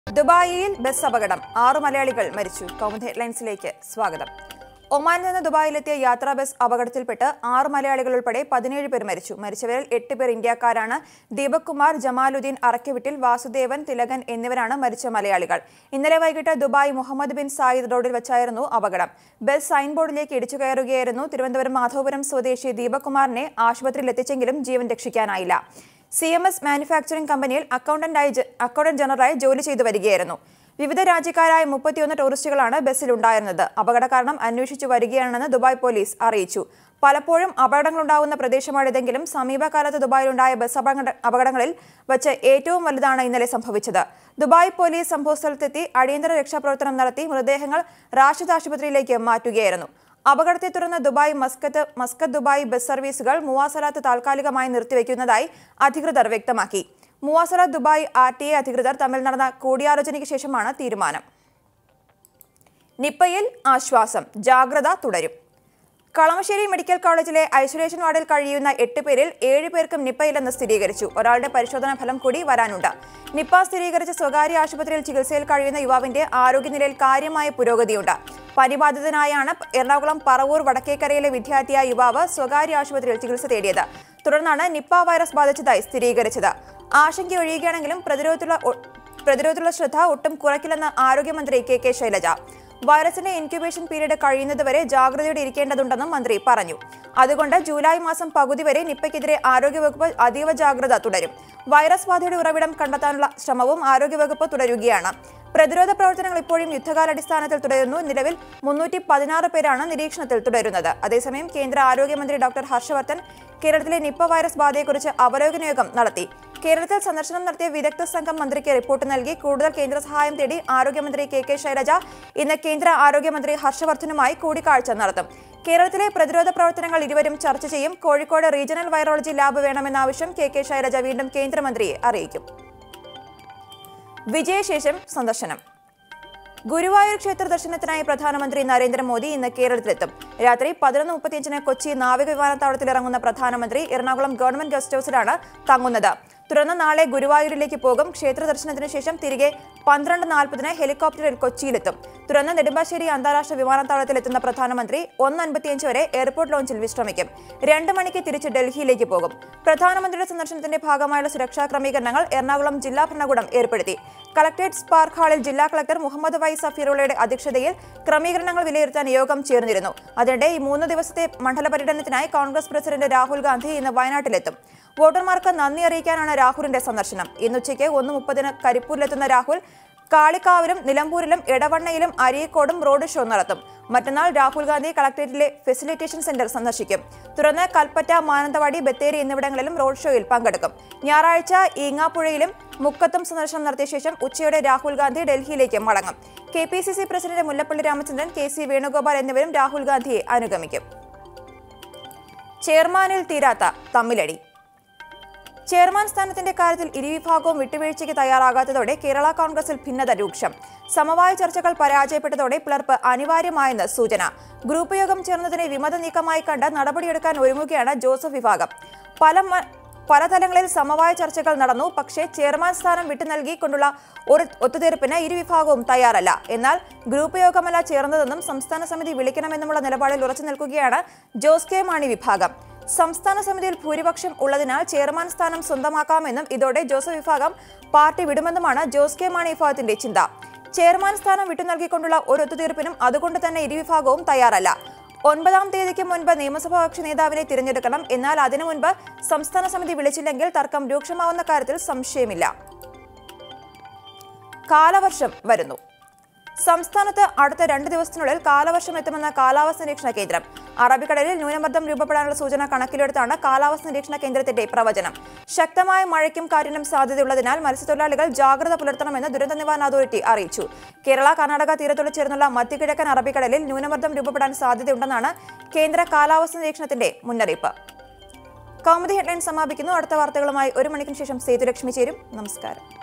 ദുബായിയിൽ ബസ് അപകടം ആറ് മലയാളികൾ മരിച്ചു കൗമുദി ഹെഡ്ലൈൻസിലേക്ക് സ്വാഗതം ഒമാനിൽ നിന്ന് ദുബായിലെത്തിയ യാത്രാ ബസ് അപകടത്തിൽപ്പെട്ട് ആറ് മലയാളികൾ ഉൾപ്പെടെ പതിനേഴ് പേർ മരിച്ചു മരിച്ചവരിൽ എട്ട് പേർ ഇന്ത്യക്കാരാണ് ദീപക് കുമാർ ജമാലുദ്ദീൻ അറക്കവിട്ടിൽ വാസുദേവൻ തിലകൻ എന്നിവരാണ് മരിച്ച മലയാളികൾ ഇന്നലെ വൈകിട്ട് ദുബായ് മുഹമ്മദ് ബിൻ സായിദ് റോഡിൽ വെച്ചായിരുന്നു അപകടം ബസ് സൈൻ ബോർഡിലേക്ക് ഇടിച്ചു കയറുകയായിരുന്നു തിരുവനന്തപുരം മാധവപുരം സ്വദേശി ദീപക് കുമാറിനെ ആശുപത്രിയിൽ എത്തിച്ചെങ്കിലും ജീവൻ രക്ഷിക്കാനായില്ല സി എം എസ് മാനുഫാക്ചറിംഗ് കമ്പനിയിൽ അക്കൗണ്ടന്റായി ജ- അക്കൗണ്ടന്റ് ജനറലായി ജോലി ചെയ്തു വരികയായിരുന്നു വിവിധ രാജ്യക്കാരായ മുപ്പത്തിയൊന്ന് ടൂറിസ്റ്റുകളാണ് ബസ്സിലുണ്ടായിരുന്നത് അപകട കാരണം അന്വേഷിച്ചു വരികയാണെന്ന് ദുബായ് പോലീസ് അറിയിച്ചു പലപ്പോഴും അപകടങ്ങളുണ്ടാകുന്ന പ്രദേശമാണിതെങ്കിലും സമീപകാലത്ത് ദുബായിലുണ്ടായ ബസ് അപകട അപകടങ്ങളിൽ വച്ച് ഏറ്റവും വലുതാണ് ഇന്നലെ സംഭവിച്ചത് ദുബായ് പോലീസ് സംഭവസ്ഥലത്തെത്തി അടിയന്തര രക്ഷാപ്രവർത്തനം നടത്തി മൃതദേഹങ്ങൾ റാഷിദ് ആശുപത്രിയിലേക്ക് മാറ്റുകയായിരുന്നു അപകടത്തെ തുടർന്ന് Dubai Muscat Muscat Dubai bus സർവീസുകൾ മൂവാസലാത്ത് താൽക്കാലികമായി നിർത്തിവെക്കുന്നതായി അധികൃതർ വ്യക്തമാക്കി Mwasalat Dubai R T A അധികൃതർ തമ്മിൽ നടന്ന കൂടിയാലോചനയ്ക്ക് ശേഷമാണ് തീരുമാനം നിപ്പയിൽ ആശ്വാസം ജാഗ്രത തുടരും കളമശ്ശേരി മെഡിക്കൽ കോളേജിലെ ഐസൊലേഷൻ വാർഡിൽ കഴിയുന്ന എട്ട് പേരിൽ ഏഴ് പേർക്കും നിപ്പയില്ലെന്ന് സ്ഥിരീകരിച്ചു ഒരാളുടെ പരിശോധനാ ഫലം കൂടി വരാനുണ്ട് നിപ്പ സ്ഥിരീകരിച്ച സ്വകാര്യ ആശുപത്രിയിൽ ചികിത്സയിൽ കഴിയുന്ന യുവാവിന്റെ ആരോഗ്യനിലയിൽ കാര്യമായ പുരോഗതിയുണ്ട് പനിബാധിതനായാണ് എറണാകുളം പറവൂർ വടക്കേക്കരയിലെ വിദ്യാർത്ഥിയായ യുവാവ് സ്വകാര്യ ആശുപത്രിയിൽ ചികിത്സ തേടിയത് തുടർന്നാണ് നിപ്പ വൈറസ് ബാധിച്ചതായി സ്ഥിരീകരിച്ചത് ആശങ്ക ഒഴിയുകയാണെങ്കിലും പ്രതിരോധത്തിലുള്ള ഒ- പ്രതിരോധത്തിലുള്ള ശ്രദ്ധ ഒട്ടും കുറയ്ക്കില്ലെന്ന് ആരോഗ്യമന്ത്രി കെ കെ ശൈലജ വൈറസിന്റെ ഇൻക്യുബേഷൻ പീരീഡ് കഴിയുന്നതുവരെ ജാഗ്രതയോടെ ഇരിക്കേണ്ടതുണ്ടെന്നും മന്ത്രി പറഞ്ഞു അതുകൊണ്ട് ജൂലൈ മാസം പകുതി വരെ നിപ്പയ്ക്കെതിരെ ആരോഗ്യവകുപ്പ് അതീവ ജാഗ്രത തുടരും വൈറസ് ബാധയുടെ ഉറവിടം കണ്ടെത്താനുള്ള ശ്രമവും ആരോഗ്യവകുപ്പ് തുടരുകയാണ് പ്രതിരോധ പ്രവർത്തനങ്ങൾ ഇപ്പോഴും യുദ്ധകാലാടിസ്ഥാനത്തിൽ തുടരുന്നു നിലവിൽ മുന്നൂറ്റി പതിനാറ് പേരാണ് നിരീക്ഷണത്തിൽ തുടരുന്നത് അതേസമയം കേന്ദ്ര ആരോഗ്യമന്ത്രി ഡോക്ടർ ഹർഷവർദ്ധൻ കേരളത്തിലെ നിപ്പ വൈറസ് ബാധയെക്കുറിച്ച് അവലോകന യോഗം നടത്തി കേരളത്തിൽ സന്ദർശനം നടത്തിയ വിദഗ്ധ സംഘം മന്ത്രിക്ക് റിപ്പോർട്ട് നൽകി കൂടുതൽ കേന്ദ്ര സഹായം തേടി ആരോഗ്യമന്ത്രി കെ കെ ശൈലജ ഇന്ന് കേന്ദ്ര ആരോഗ്യമന്ത്രി ഹർഷവർദ്ധനുമായി കൂടിക്കാഴ്ച നടത്തും കേരളത്തിലെ പ്രതിരോധ പ്രവർത്തനങ്ങൾ ഇരുവരും ചർച്ച ചെയ്യും കോഴിക്കോട് റീജിയണൽ വൈറോളജി ലാബ് വേണമെന്ന ആവശ്യം കെ കെ ശൈലജ വീണ്ടും കേന്ദ്രമന്ത്രിയെ അറിയിക്കും വിജയശേഷം സന്ദർശനം ഗുരുവായൂർ ക്ഷേത്ര ദർശനത്തിനായി പ്രധാനമന്ത്രി നരേന്ദ്രമോദി ഇന്ന് കേരളത്തിലെത്തും രാത്രി പതിനൊന്ന് മുപ്പത്തിയഞ്ചിന് കൊച്ചി നാവിക വിമാനത്താവളത്തിൽ ഇറങ്ങുന്ന പ്രധാനമന്ത്രി എറണാകുളം ഗവൺമെന്റ് ഗസ്റ്റ് ഹൌസിലാണ് തങ്ങുന്നത് തുടർന്ന് നാളെ ഗുരുവായൂരിലേക്ക് പോകും ക്ഷേത്ര ദർശനത്തിന് ശേഷം തിരികെ പന്ത്രണ്ട് നാൽപ്പതിന് ഹെലികോപ്റ്ററിൽ കൊച്ചിയിലെത്തും തുടർന്ന് നെടുമ്പാശ്ശേരി അന്താരാഷ്ട്ര വിമാനത്താവളത്തിൽ എത്തുന്ന പ്രധാനമന്ത്രി ഒന്ന് അൻപത്തിയഞ്ച് വരെ എയർപോർട്ട് ലോഞ്ചിൽ വിശ്രമിക്കും രണ്ട് മണിക്ക് തിരിച്ച് ഡൽഹിയിലേക്ക് പോകും പ്രധാനമന്ത്രിയുടെ സന്ദർശനത്തിന്റെ ഭാഗമായുള്ള സുരക്ഷാ ക്രമീകരണങ്ങൾ എറണാകുളം ജില്ലാ ഭരണകൂടം ഏർപ്പെടുത്തി കളക്ടറേറ്റ് സ്പാർക്ക് ഹാളിൽ ജില്ലാ കളക്ടർ മുഹമ്മദ് വൈ സഫീറുള്ളയുടെ അധ്യക്ഷതയിൽ ക്രമീകരണങ്ങൾ വിലയിരുത്താൻ യോഗം ചേർന്നിരുന്നു അതിനിടെ ഈ മൂന്ന് ദിവസത്തെ മണ്ഡല പര്യടനത്തിനായി കോൺഗ്രസ് പ്രസിഡന്റ് രാഹുൽ ഗാന്ധി ഇന്ന് വയനാട്ടിലെത്തും വോട്ടർമാർക്ക് നന്ദി അറിയിക്കാനാണ് രാഹുലിന്റെ സന്ദർശനം ഇന്നുച്ചയ്ക്ക് ഒന്ന് മുപ്പതിന് കരിപ്പൂരിലെത്തുന്ന രാഹുൽ കാളിക്കാവിലും നിലമ്പൂരിലും എടവണ്ണയിലും അരീക്കോടും റോഡ് ഷോ നടത്തും മറ്റന്നാൾ രാഹുൽ ഗാന്ധി കളക്ടറേറ്റിലെ ഫെസിലിറ്റേഷൻ സെന്റർ സന്ദർശിക്കും തുടർന്ന് കൽപ്പറ്റ മാനന്തവാടി ബത്തേരി എന്നിവിടങ്ങളിലും റോഡ് ഷോയിൽ പങ്കെടുക്കും ഞായറാഴ്ച ഈങ്ങാപ്പുഴയിലും മുക്കത്തും സന്ദർശനം നടത്തിയ ശേഷം ഉച്ചയോടെ രാഹുൽ ഗാന്ധി ഡൽഹിയിലേക്ക് മടങ്ങും K P C C president Mullappally Ramachandran K C Venugopal എന്നിവരും രാഹുൽ ഗാന്ധിയെ അനുഗമിക്കും ചെയർമാനിൽ തീരാത്ത തമ്മിലടി ചെയർമാൻ സ്ഥാനത്തിന്റെ കാര്യത്തിൽ ഇരുവിഭാഗവും വിട്ടുവീഴ്ചയ്ക്ക് തയ്യാറാകാത്തതോടെ കേരള കോൺഗ്രസിൽ ഭിന്നത രൂക്ഷം സമവായ ചർച്ചകൾ പരാജയപ്പെട്ടതോടെ പിളർപ്പ് അനിവാര്യമായെന്ന് സൂചന ഗ്രൂപ്പ് യോഗം ചേർന്നതിനെ വിമത നീക്കമായി കണ്ട് നടപടിയെടുക്കാൻ ഒരുങ്ങുകയാണ് ജോസഫ് വിഭാഗം പല മ- പല തലങ്ങളിൽ സമവായ ചർച്ചകൾ നടന്നു പക്ഷേ ചെയർമാൻ സ്ഥാനം വിട്ടു നൽകിക്കൊണ്ടുള്ള ഒരു ഒത്തുതീർപ്പിന് ഇരുവിഭാഗവും തയ്യാറല്ല എന്നാൽ ഗ്രൂപ്പ് യോഗമല്ല ചേർന്നതെന്നും സംസ്ഥാന സമിതി വിളിക്കണമെന്നുമുള്ള നിലപാടിൽ ഉറച്ചു നിൽക്കുകയാണ് ജോസ് കെ മാണി വിഭാഗം സംസ്ഥാന സമിതിയിൽ ഭൂരിപക്ഷം ഉള്ളതിനാൽ ചെയർമാൻ സ്ഥാനം സ്വന്തമാക്കാമെന്നും ഇതോടെ ജോസഫ് വിഭാഗം പാർട്ടി വിടുമെന്നുമാണ് ജോസ് കെ മാണി വിഭാഗത്തിന്റെ ചിന്ത ചെയർമാൻ സ്ഥാനം വിട്ടു നൽകിക്കൊണ്ടുള്ള ഒരു ഒത്തുതീർപ്പിനും അതുകൊണ്ട് തന്നെ ഇരുവിഭാഗവും തയ്യാറല്ല ഒൻപതാം തീയതിക്ക് മുൻപ് നിയമസഭാ കക്ഷി നേതാവിനെ തിരഞ്ഞെടുക്കണം എന്നാൽ അതിനു മുൻപ് സംസ്ഥാന സമിതി വിളിച്ചില്ലെങ്കിൽ തർക്കം രൂക്ഷമാവുന്ന കാര്യത്തിൽ സംശയമില്ല കാലവർഷം വരുന്നു സംസ്ഥാനത്ത് അടുത്ത രണ്ട് ദിവസത്തിനുള്ളിൽ കാലവർഷം എത്തുമെന്ന കാലാവസ്ഥ നിരീക്ഷണ കേന്ദ്രം അറബിക്കടലിൽ ന്യൂനമർദ്ദം രൂപപ്പെടാനുള്ള സൂചന കണക്കിലെടുത്താണ് കാലാവസ്ഥ നിരീക്ഷണ കേന്ദ്രത്തിന്റെ പ്രവചനം ശക്തമായ മഴയ്ക്കും കാറ്റിനും സാധ്യതയുള്ളതിനാൽ മത്സ്യത്തൊഴിലാളികൾ ജാഗ്രത പുലർത്തണമെന്ന് ദുരന്ത നിവാരണ അതോറിറ്റി അറിയിച്ചു കേരള കർണാടക തീരത്തോട് ചേർന്നുള്ള മധ്യകിഴക്കൻ അറബിക്കടലിൽ ന്യൂനമർദ്ദം രൂപപ്പെടാൻ സാധ്യതയുണ്ടെന്നാണ് കേന്ദ്ര കാലാവസ്ഥ നിരീക്ഷണത്തിന്റെ മുന്നറിയിപ്പ് കൗമുദി ഹെഡ്ലൈൻ സമാപിക്കുന്നു അടുത്ത വാർത്തകളുമായി ഒരു മണിക്കൂർ ശേഷം സേതുലക്ഷ്മി ചേരും നമസ്കാരം